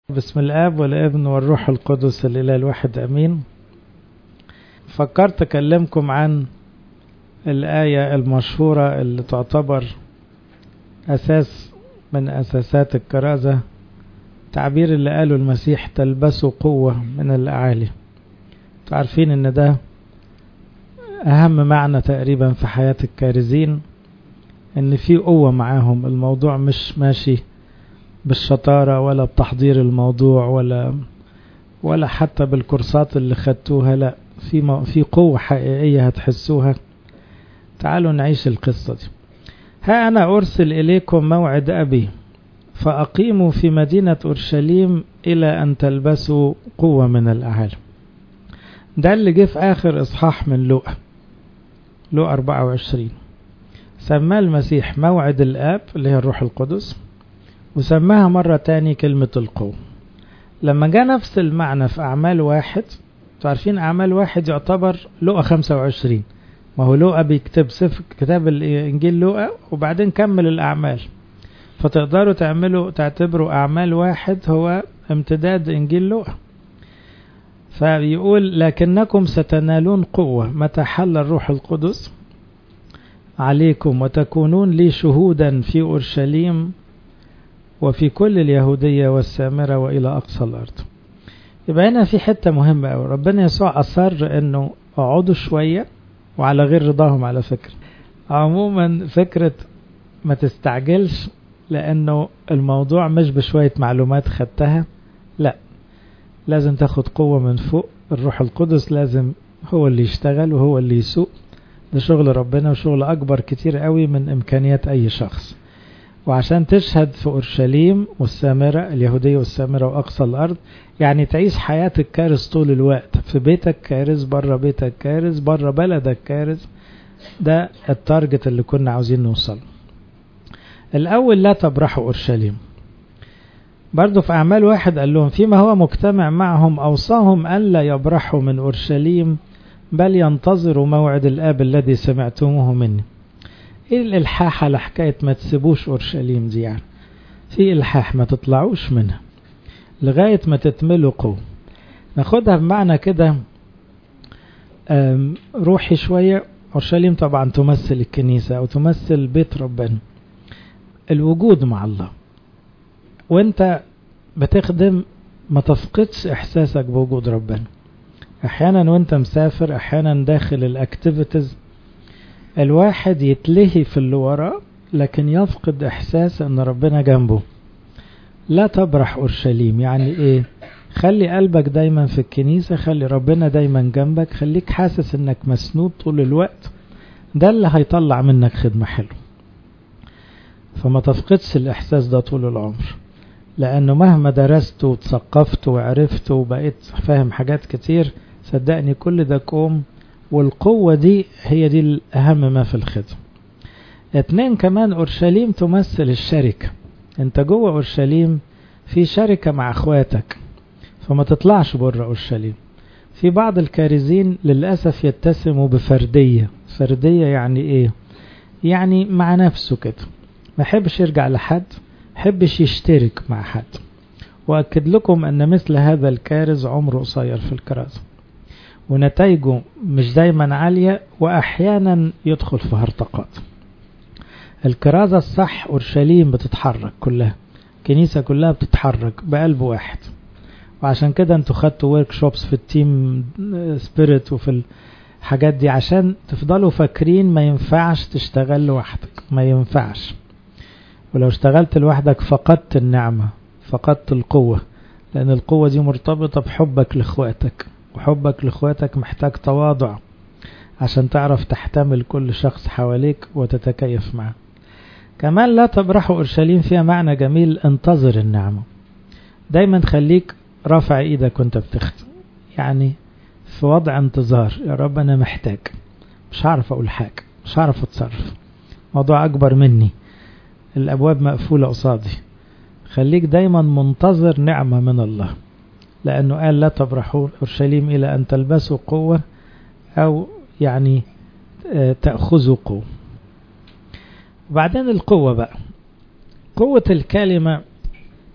بسم الاب والابن والروح القدس الاله الواحد امين فكرت اكلمكم عن الايه المشهوره اللي تعتبر اساس من اساسات الكرازه تعبير اللي قاله المسيح تلبسوا قوه من الاعالي عارفين ان ده اهم معنى تقريبا في حياه الكارزين ان في قوه معاهم الموضوع مش ماشي بالشطارة ولا بتحضير الموضوع ولا ولا حتى بالكورسات اللي خدتوها لا في في قوة حقيقية هتحسوها تعالوا نعيش القصة دي ها أنا أرسل إليكم موعد أبي فأقيموا في مدينة أورشليم إلى أن تلبسوا قوة من الأعالي ده اللي جه في آخر إصحاح من لوقا لوقا 24 سماه المسيح موعد الآب اللي هي الروح القدس وسماها مرة تاني كلمة القوة لما جاء نفس المعنى في أعمال واحد تعرفين أعمال واحد يعتبر لقى 25 ما هو لقى بيكتب سفر كتاب الإنجيل لقى وبعدين كمل الأعمال فتقدروا تعملوا تعتبروا أعمال واحد هو امتداد إنجيل لقى فيقول لكنكم ستنالون قوة متى حل الروح القدس عليكم وتكونون لي شهودا في أورشليم وفي كل اليهودية والسامرة وإلى أقصى الأرض يبقى هنا في حتة مهمة أوي ربنا يسوع أصر أنه اقعدوا شوية وعلى غير رضاهم على فكرة عموما فكرة ما تستعجلش لأنه الموضوع مش بشوية معلومات خدتها لا لازم تاخد قوة من فوق الروح القدس لازم هو اللي يشتغل وهو اللي يسوق ده شغل ربنا وشغل أكبر كتير قوي من إمكانيات أي شخص وعشان تشهد في أورشليم والسامرة اليهودية والسامرة وأقصى الأرض يعني تعيش حياة الكارث طول الوقت في بيتك كارث بره بيتك كارث بره بلدك كارث ده التارجت اللي كنا عاوزين نوصل الأول لا تبرحوا أورشليم برضو في أعمال واحد قال لهم فيما هو مجتمع معهم أوصاهم ألا يبرحوا من أورشليم بل ينتظروا موعد الآب الذي سمعتموه مني ايه الالحاح على حكاية ما تسيبوش اورشليم دي يعني في الحاح ما تطلعوش منها لغاية ما تتملوا قوة ناخدها بمعنى كده روحي شوية اورشليم طبعا تمثل الكنيسة او تمثل بيت ربنا الوجود مع الله وانت بتخدم ما تفقدش احساسك بوجود ربنا احيانا وانت مسافر احيانا داخل الاكتيفيتيز الواحد يتلهي في اللي وراه لكن يفقد احساس ان ربنا جنبه لا تبرح اورشليم يعني ايه خلي قلبك دايما في الكنيسة خلي ربنا دايما جنبك خليك حاسس انك مسنود طول الوقت ده اللي هيطلع منك خدمة حلو فما تفقدش الاحساس ده طول العمر لانه مهما درست وتثقفت وعرفت وبقيت فاهم حاجات كتير صدقني كل ده كوم والقوة دي هي دي الأهم ما في الخدمة اتنين كمان أورشليم تمثل الشركة انت جوه أورشليم في شركة مع اخواتك فما تطلعش بره أورشليم في بعض الكارزين للأسف يتسموا بفردية فردية يعني ايه يعني مع نفسه كده ما يحبش يرجع لحد يحبش يشترك مع حد وأكد لكم أن مثل هذا الكارز عمره قصير في الكرازة ونتائجه مش دايما عالية وأحيانا يدخل في هرطقات الكرازة الصح أورشليم بتتحرك كلها الكنيسة كلها بتتحرك بقلب واحد وعشان كده انتوا خدتوا ورك شوبس في التيم سبيريت وفي الحاجات دي عشان تفضلوا فاكرين ما ينفعش تشتغل لوحدك ما ينفعش ولو اشتغلت لوحدك فقدت النعمة فقدت القوة لأن القوة دي مرتبطة بحبك لإخواتك وحبك لاخواتك محتاج تواضع عشان تعرف تحتمل كل شخص حواليك وتتكيف معه كمان لا تبرحوا اورشليم فيها معنى جميل انتظر النعمة دايما خليك رافع ايدك وانت بتخدم يعني في وضع انتظار يا رب انا محتاج مش هعرف اقول حاجة مش هعرف اتصرف موضوع اكبر مني الابواب مقفولة قصادي خليك دايما منتظر نعمة من الله لأنه قال لا تبرحوا أورشليم إلى أن تلبسوا قوة أو يعني تأخذوا قوة وبعدين القوة بقى قوة الكلمة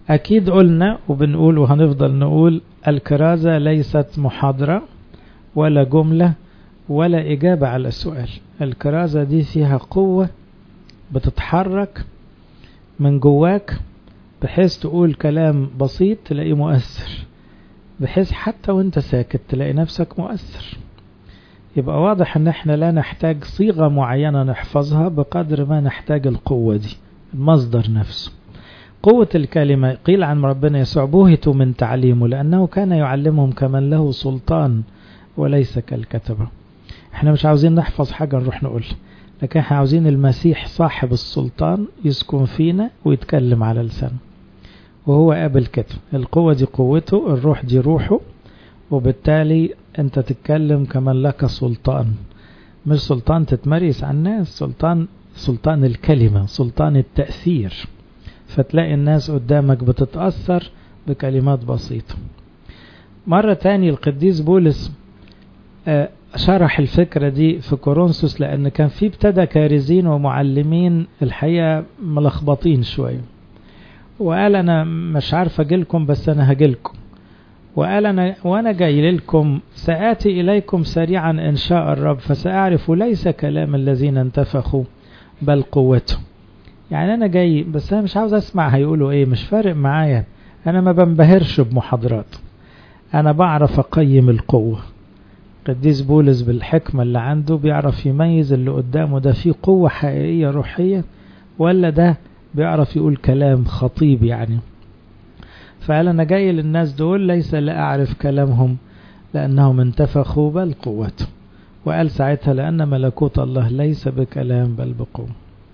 أكيد قلنا وبنقول وهنفضل نقول الكرازة ليست محاضرة ولا جملة ولا إجابة على السؤال الكرازة دي فيها قوة بتتحرك من جواك بحيث تقول كلام بسيط تلاقيه مؤثر بحيث حتى وانت ساكت تلاقي نفسك مؤثر يبقى واضح ان احنا لا نحتاج صيغة معينة نحفظها بقدر ما نحتاج القوة دي المصدر نفسه قوة الكلمة قيل عن ربنا يسوع بوهتوا من تعليمه لأنه كان يعلمهم كمن له سلطان وليس كالكتبة احنا مش عاوزين نحفظ حاجة نروح نقول لكن احنا عاوزين المسيح صاحب السلطان يسكن فينا ويتكلم على لسانه وهو قابل كده القوة دي قوته الروح دي روحه وبالتالي انت تتكلم كمن لك سلطان مش سلطان تتمريس على الناس سلطان سلطان الكلمة سلطان التأثير فتلاقي الناس قدامك بتتأثر بكلمات بسيطة مرة تاني القديس بولس شرح الفكرة دي في كورنثوس لأن كان في ابتدى كارزين ومعلمين الحقيقة ملخبطين شوية وقال أنا مش عارف أجيلكم بس أنا هجيلكم وقال أنا وأنا جاي لكم سآتي إليكم سريعا إن شاء الرب فسأعرف ليس كلام الذين انتفخوا بل قوته يعني أنا جاي بس أنا مش عاوز أسمع هيقولوا إيه مش فارق معايا أنا ما بنبهرش بمحاضرات أنا بعرف أقيم القوة قديس بولس بالحكمة اللي عنده بيعرف يميز اللي قدامه ده فيه قوة حقيقية روحية ولا ده بيعرف يقول كلام خطيب يعني فقال أنا جاي للناس دول ليس لأعرف كلامهم لأنهم انتفخوا بل قوته وقال ساعتها لأن ملكوت الله ليس بكلام بل بقوة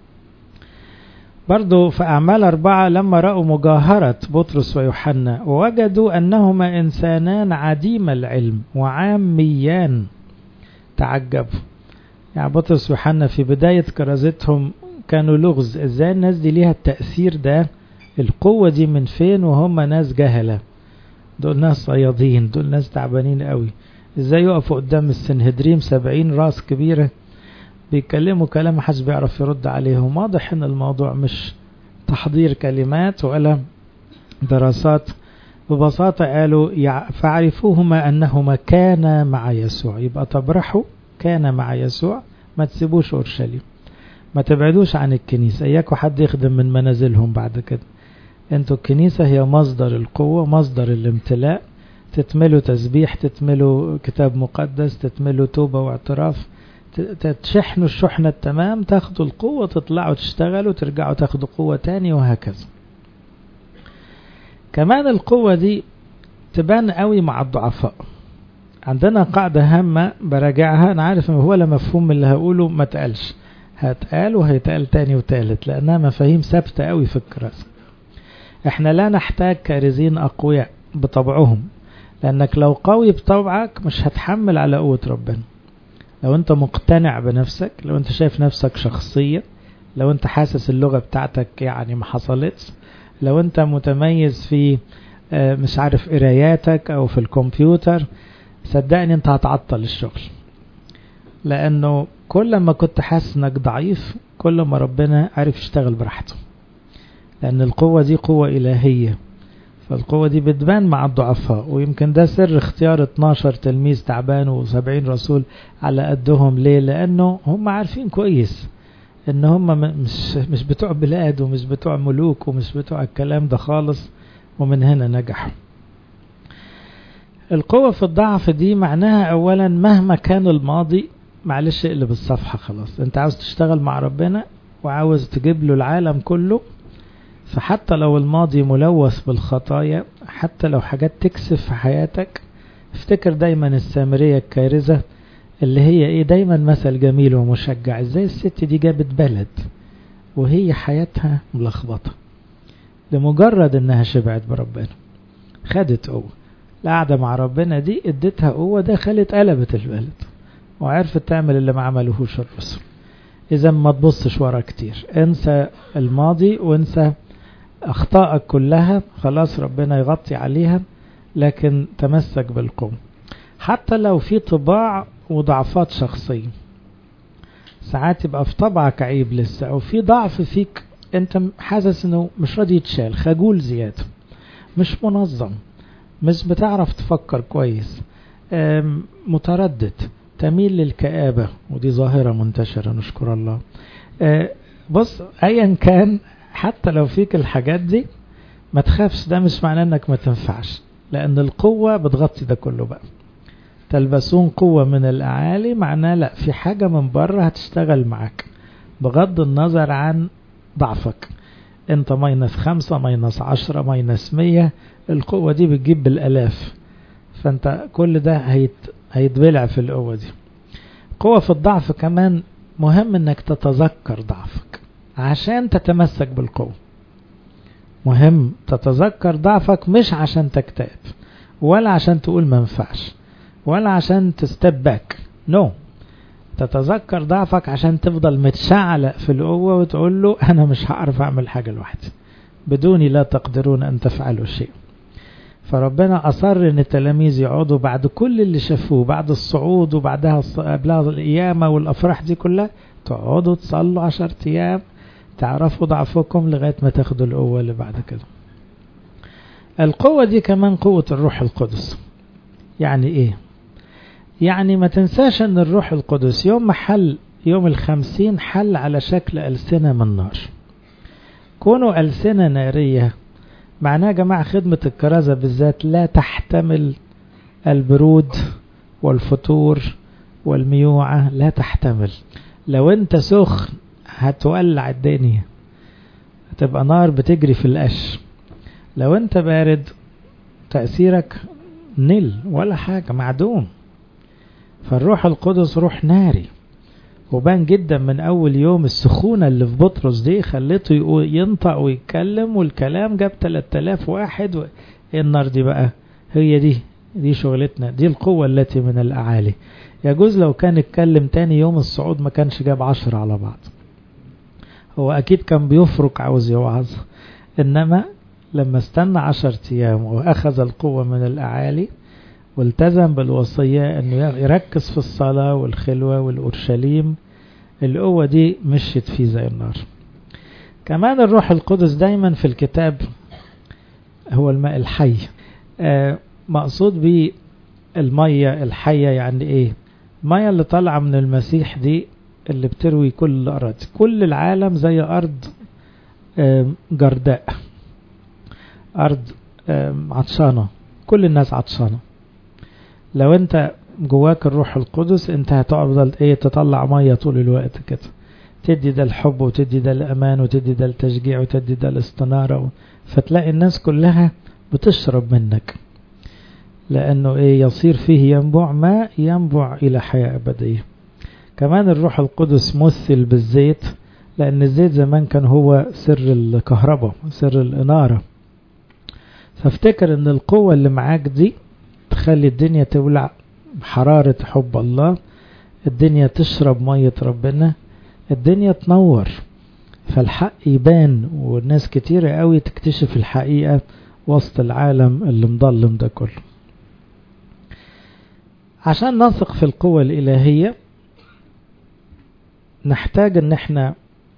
برضو في أعمال أربعة لما رأوا مجاهرة بطرس ويوحنا ووجدوا أنهما إنسانان عديم العلم وعاميان تعجبوا يعني بطرس ويوحنا في بداية كرازتهم كانوا لغز ازاي الناس دي ليها التأثير ده القوة دي من فين وهم ناس جهلة دول ناس صيادين دول ناس تعبانين قوي ازاي يقفوا قدام السنهدريم سبعين راس كبيرة بيتكلموا كلام محدش بيعرف يرد عليهم واضح ان الموضوع مش تحضير كلمات ولا دراسات ببساطة قالوا فعرفوهما أنهما كانا مع يسوع يبقى تبرحوا كان مع يسوع ما تسيبوش أورشليم ما تبعدوش عن الكنيسة إياكوا حد يخدم من منازلهم بعد كده انتوا الكنيسة هي مصدر القوة مصدر الامتلاء تتملوا تسبيح تتملوا كتاب مقدس تتملوا توبة واعتراف تشحنوا الشحنة التمام تاخدوا القوة تطلعوا تشتغلوا ترجعوا تاخدوا قوة تاني وهكذا كمان القوة دي تبان قوي مع الضعفاء عندنا قاعدة هامة براجعها أنا عارف إن هو لا مفهوم من اللي هقوله ما تقالش هتقال وهيتقال تاني وتالت لأنها مفاهيم ثابتة قوي في الكراسة احنا لا نحتاج كارزين أقوياء بطبعهم لأنك لو قوي بطبعك مش هتحمل على قوة ربنا لو انت مقتنع بنفسك لو انت شايف نفسك شخصية لو انت حاسس اللغة بتاعتك يعني ما حصلتش لو انت متميز في مش عارف قراياتك او في الكمبيوتر صدقني انت هتعطل الشغل لانه كل ما كنت حاسس انك ضعيف كل ما ربنا عرف يشتغل براحته لان القوة دي قوة الهية فالقوة دي بتبان مع الضعفاء ويمكن ده سر اختيار 12 تلميذ تعبان و70 رسول على قدهم ليه لانه هم عارفين كويس ان هم مش مش بتوع بلاد ومش بتوع ملوك ومش بتوع الكلام ده خالص ومن هنا نجحوا القوة في الضعف دي معناها اولا مهما كان الماضي معلش اقلب الصفحة خلاص انت عاوز تشتغل مع ربنا وعاوز تجيب له العالم كله فحتى لو الماضي ملوث بالخطايا حتى لو حاجات تكسف في حياتك افتكر دايما السامرية الكارزة اللي هي ايه دايما مثل جميل ومشجع ازاي الست دي جابت بلد وهي حياتها ملخبطة لمجرد انها شبعت بربنا خدت قوة القعدة مع ربنا دي اديتها قوة دخلت قلبت البلد وعرفت تعمل اللي ما عملوهوش الرسل اذا ما تبصش ورا كتير انسى الماضي وانسى اخطائك كلها خلاص ربنا يغطي عليها لكن تمسك بالقوة حتى لو في طباع وضعفات شخصية ساعات يبقى في طبعك عيب لسه او في ضعف فيك انت حاسس انه مش راضي يتشال خجول زيادة مش منظم مش بتعرف تفكر كويس متردد تميل للكآبة ودي ظاهرة منتشرة نشكر الله بص ايا كان حتى لو فيك الحاجات دي ما تخافش ده مش معناه انك ما تنفعش لان القوة بتغطي ده كله بقى تلبسون قوة من الاعالي معناه لا في حاجة من بره هتشتغل معاك بغض النظر عن ضعفك انت ماينس خمسة ماينس عشرة ماينس مية القوة دي بتجيب بالالاف فانت كل ده هيت هيتبلع في القوة دي قوة في الضعف كمان مهم انك تتذكر ضعفك عشان تتمسك بالقوة مهم تتذكر ضعفك مش عشان تكتئب ولا عشان تقول ما ينفعش ولا عشان تستب باك نو no. تتذكر ضعفك عشان تفضل متشعلق في القوة وتقول له أنا مش هعرف أعمل حاجة لوحدي بدوني لا تقدرون أن تفعلوا شيء فربنا أصر أن التلاميذ يقعدوا بعد كل اللي شافوه بعد الصعود وبعدها قبلها القيامة والأفراح دي كلها تقعدوا تصلوا عشر أيام تعرفوا ضعفكم لغاية ما تاخدوا القوة اللي بعد كده القوة دي كمان قوة الروح القدس يعني ايه يعني ما تنساش ان الروح القدس يوم ما حل يوم الخمسين حل على شكل ألسنة من نار كونوا ألسنة نارية معناه يا جماعة خدمة الكرازة بالذات لا تحتمل البرود والفتور والميوعة لا تحتمل لو انت سخن هتولع الدنيا هتبقى نار بتجري في القش لو انت بارد تأثيرك نل ولا حاجة معدوم فالروح القدس روح ناري وبان جدا من اول يوم السخونة اللي في بطرس دي خليته ينطق ويتكلم والكلام جاب 3000 واحد و... ايه النار دي بقى هي دي دي شغلتنا دي القوة التي من الاعالي يجوز لو كان اتكلم تاني يوم الصعود ما كانش جاب عشرة على بعض هو اكيد كان بيفرق عاوز يوعظ انما لما استنى عشر ايام واخذ القوة من الاعالي والتزم بالوصية انه يركز في الصلاة والخلوة والأورشليم القوة دي مشيت فيه زي النار كمان الروح القدس دايما في الكتاب هو الماء الحي آه مقصود به المية الحية يعني ايه المية اللي طالعة من المسيح دي اللي بتروي كل الأرض كل العالم زي أرض آه جرداء أرض آه عطشانة كل الناس عطشانة لو انت جواك الروح القدس انت هتفضل ايه تطلع ميه طول الوقت كده تدي ده الحب وتدي ده الامان وتدي ده التشجيع وتدي ده الاستناره فتلاقي الناس كلها بتشرب منك لانه ايه يصير فيه ينبع ماء ينبع الى حياه ابديه كمان الروح القدس مثل بالزيت لان الزيت زمان كان هو سر الكهرباء سر الاناره فافتكر ان القوه اللي معاك دي تخلي الدنيا تولع بحرارة حب الله الدنيا تشرب مية ربنا الدنيا تنور فالحق يبان والناس كتيرة قوي تكتشف الحقيقة وسط العالم اللي مضلم ده كله عشان نثق في القوة الإلهية نحتاج ان احنا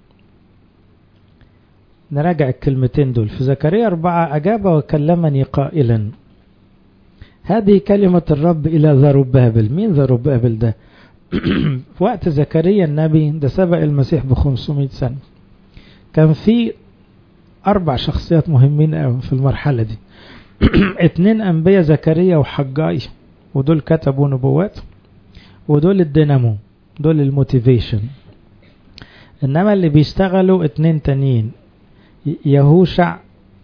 نراجع الكلمتين دول في زكريا أربعة أجاب وكلمني قائلا هذه كلمة الرب إلى زربابل مين زربابل ده في وقت زكريا النبي ده سبق المسيح ب 500 سنة كان في أربع شخصيات مهمين قوي في المرحلة دي اتنين أنبياء زكريا وحجاي ودول كتبوا نبوات ودول الدينامو دول الموتيفيشن إنما اللي بيشتغلوا اتنين تانيين يهوشع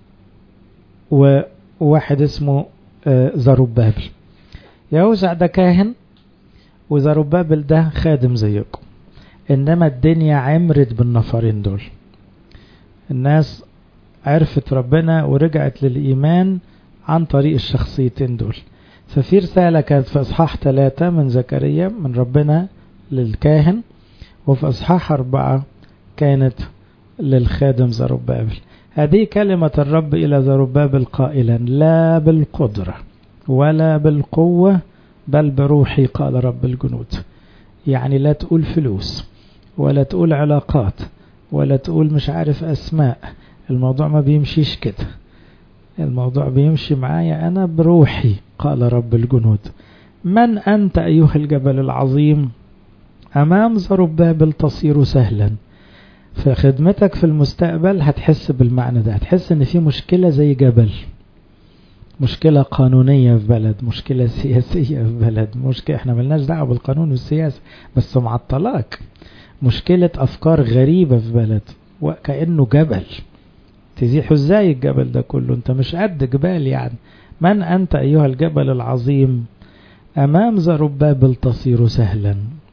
وواحد اسمه زربابل يهوشع ده كاهن وزربابل ده خادم زيكم انما الدنيا عمرت بالنفرين دول الناس عرفت ربنا ورجعت للإيمان عن طريق الشخصيتين دول ففي رسالة كانت في إصحاح ثلاثة من زكريا من ربنا للكاهن وفي إصحاح أربعة كانت للخادم زربابل هذه كلمة الرب إلى زربابل قائلا لا بالقدرة ولا بالقوة بل بروحي قال رب الجنود يعني لا تقول فلوس ولا تقول علاقات ولا تقول مش عارف أسماء الموضوع ما بيمشيش كده الموضوع بيمشي معايا أنا بروحي قال رب الجنود من أنت أيها الجبل العظيم أمام زربابل تصير سهلا في خدمتك في المستقبل هتحس بالمعنى ده هتحس ان في مشكلة زي جبل مشكلة قانونية في بلد مشكلة سياسية في بلد مشكلة احنا ملناش دعوة بالقانون والسياسة بس معطلاك مشكلة أفكار غريبة في بلد وكأنه جبل تزيحه ازاي الجبل ده كله انت مش قد جبال يعني من أنت أيها الجبل العظيم أمام زربابل تصير سهلا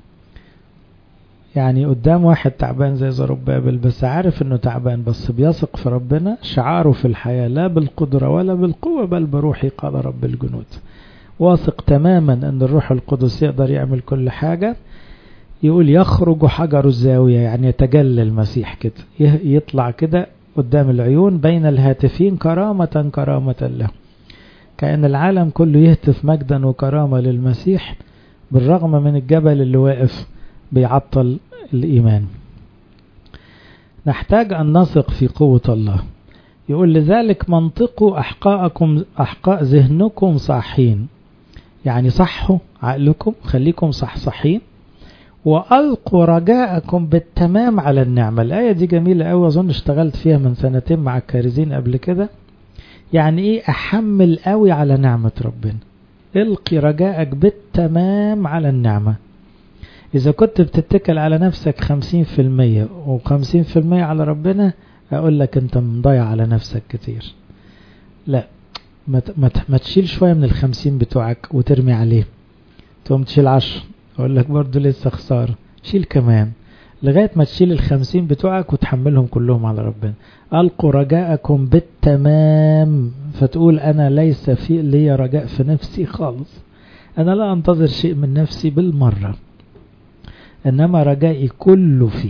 يعني قدام واحد تعبان زي زربابل بس عارف انه تعبان بس بيثق في ربنا شعاره في الحياة لا بالقدرة ولا بالقوة بل بروحي قال رب الجنود واثق تماما ان الروح القدس يقدر يعمل كل حاجة يقول يخرج حجر الزاوية يعني يتجلى المسيح كده يطلع كده قدام العيون بين الهاتفين كرامة كرامة له كأن العالم كله يهتف مجدا وكرامة للمسيح بالرغم من الجبل اللي واقف بيعطل الإيمان نحتاج أن نثق في قوة الله يقول لذلك منطقوا أحقاءكم أحقاء ذهنكم صاحين يعني صحوا عقلكم خليكم صحصحين وألقوا رجاءكم بالتمام على النعمة الآية دي جميلة أوي أظن اشتغلت فيها من سنتين مع الكارزين قبل كده يعني إيه أحمل قوي على نعمة ربنا القي رجاءك بالتمام على النعمة إذا كنت بتتكل على نفسك خمسين في المية وخمسين في المية على ربنا أقول لك أنت مضيع على نفسك كتير لا ما, ما, ما تشيل شوية من الخمسين بتوعك وترمي عليه تقوم تشيل عشر أقول لك برضو لسه خسارة شيل كمان لغاية ما تشيل الخمسين بتوعك وتحملهم كلهم على ربنا ألقوا رجاءكم بالتمام فتقول أنا ليس في لي رجاء في نفسي خالص أنا لا أنتظر شيء من نفسي بالمرة إنما رجائي كله فيه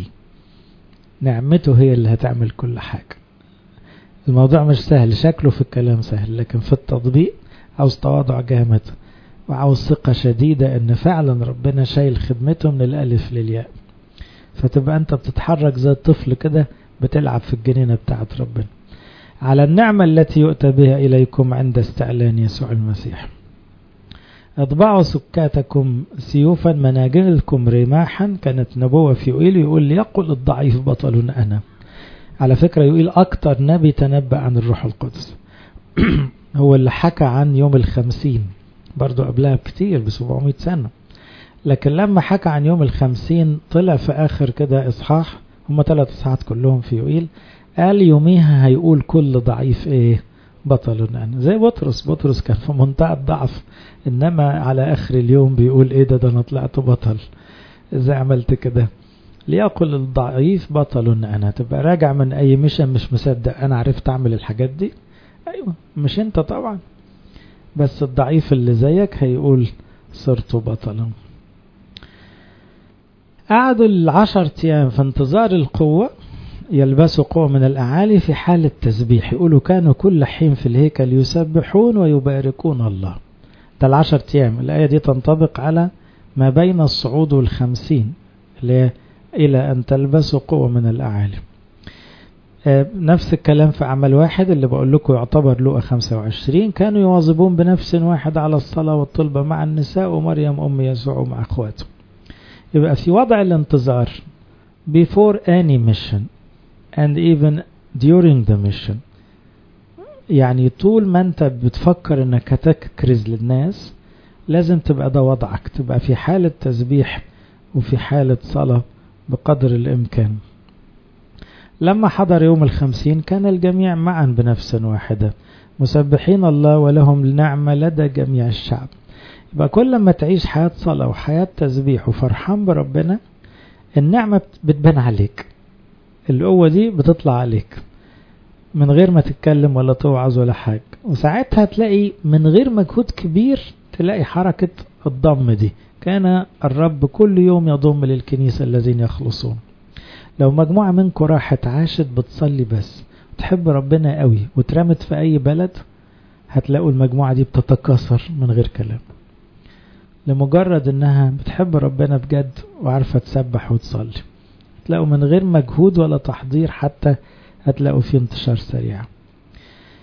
نعمته هي اللي هتعمل كل حاجة الموضوع مش سهل شكله في الكلام سهل لكن في التطبيق عاوز تواضع جامد وعاوز ثقة شديدة ان فعلا ربنا شايل خدمته من الالف للياء فتبقى انت بتتحرك زي الطفل كده بتلعب في الجنينة بتاعت ربنا على النعمة التي يؤتى بها إليكم عند استعلان يسوع المسيح اطبعوا سكاتكم سيوفا مناجلكم رماحا كانت نبوة في يقول يقول ليقل الضعيف بطل أنا على فكرة يقول أكتر نبي تنبأ عن الروح القدس هو اللي حكى عن يوم الخمسين برضو قبلها بكتير بسبعمائة سنة لكن لما حكى عن يوم الخمسين طلع في آخر كده إصحاح هم ثلاث إصحاحات كلهم في يوئيل قال يوميها هيقول كل ضعيف إيه بطل أنا زي بطرس بطرس كان في منتهى الضعف إنما على آخر اليوم بيقول إيه ده ده أنا طلعت بطل إزاي عملت كده ليقل الضعيف بطل أنا تبقى راجع من أي مشن مش مصدق أنا عرفت أعمل الحاجات دي أيوة مش أنت طبعا بس الضعيف اللي زيك هيقول صرت بطلا قعدوا العشر أيام في انتظار القوة يلبسوا قوة من الأعالي في حالة تسبيح يقولوا كانوا كل حين في الهيكل يسبحون ويباركون الله ده العشر أيام الآية دي تنطبق على ما بين الصعود والخمسين إلى أن تلبسوا قوة من الأعالي نفس الكلام في عمل واحد اللي بقول لكم يعتبر لقى 25 كانوا يواظبون بنفس واحد على الصلاة والطلبة مع النساء ومريم أم يسوع مع أخواته يبقى في وضع الانتظار before any mission and even during the mission يعني طول ما انت بتفكر انك هتكرز للناس لازم تبقى ده وضعك تبقى في حالة تسبيح وفي حالة صلاة بقدر الامكان لما حضر يوم الخمسين كان الجميع معا بنفس واحدة مسبحين الله ولهم النعمة لدى جميع الشعب يبقى كل ما تعيش حياة صلاة وحياة تسبيح وفرحان بربنا النعمة بتبان عليك القوة دي بتطلع عليك من غير ما تتكلم ولا توعظ ولا حاجة وساعتها تلاقي من غير مجهود كبير تلاقي حركة الضم دي كان الرب كل يوم يضم للكنيسة الذين يخلصون لو مجموعة منكم راحت عاشت بتصلي بس تحب ربنا قوي واترمت في أي بلد هتلاقوا المجموعة دي بتتكاثر من غير كلام لمجرد انها بتحب ربنا بجد وعارفة تسبح وتصلي تلاقوا من غير مجهود ولا تحضير حتى هتلاقوا في انتشار سريع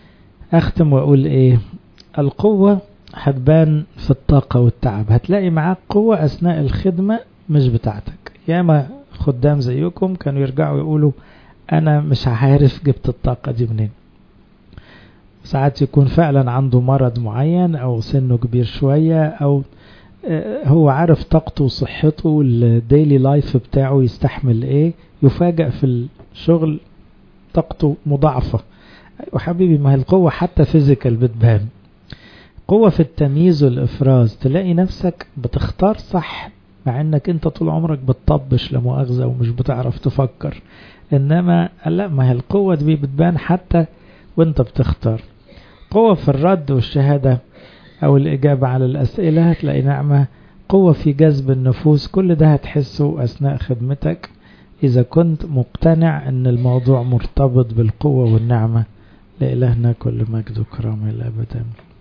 أختم وأقول إيه القوة هتبان في الطاقة والتعب هتلاقي معاك قوة أثناء الخدمة مش بتاعتك ياما خدام زيكم كانوا يرجعوا يقولوا أنا مش عارف جبت الطاقة دي منين ساعات يكون فعلا عنده مرض معين أو سنه كبير شوية أو هو عارف طاقته وصحته والديلي لايف بتاعه يستحمل ايه يفاجأ في الشغل طاقته مضاعفة وحبيبي ما هي القوة حتى فيزيكال بتبان قوة في التمييز والإفراز تلاقي نفسك بتختار صح مع انك انت طول عمرك بتطبش لمؤاخذة ومش بتعرف تفكر انما لا ما هي القوة دي بتبان حتى وانت بتختار قوة في الرد والشهادة او الاجابة على الاسئلة هتلاقي نعمة قوة في جذب النفوس كل ده هتحسه اثناء خدمتك اذا كنت مقتنع ان الموضوع مرتبط بالقوة والنعمة لإلهنا كل مجد وكرامة الأبد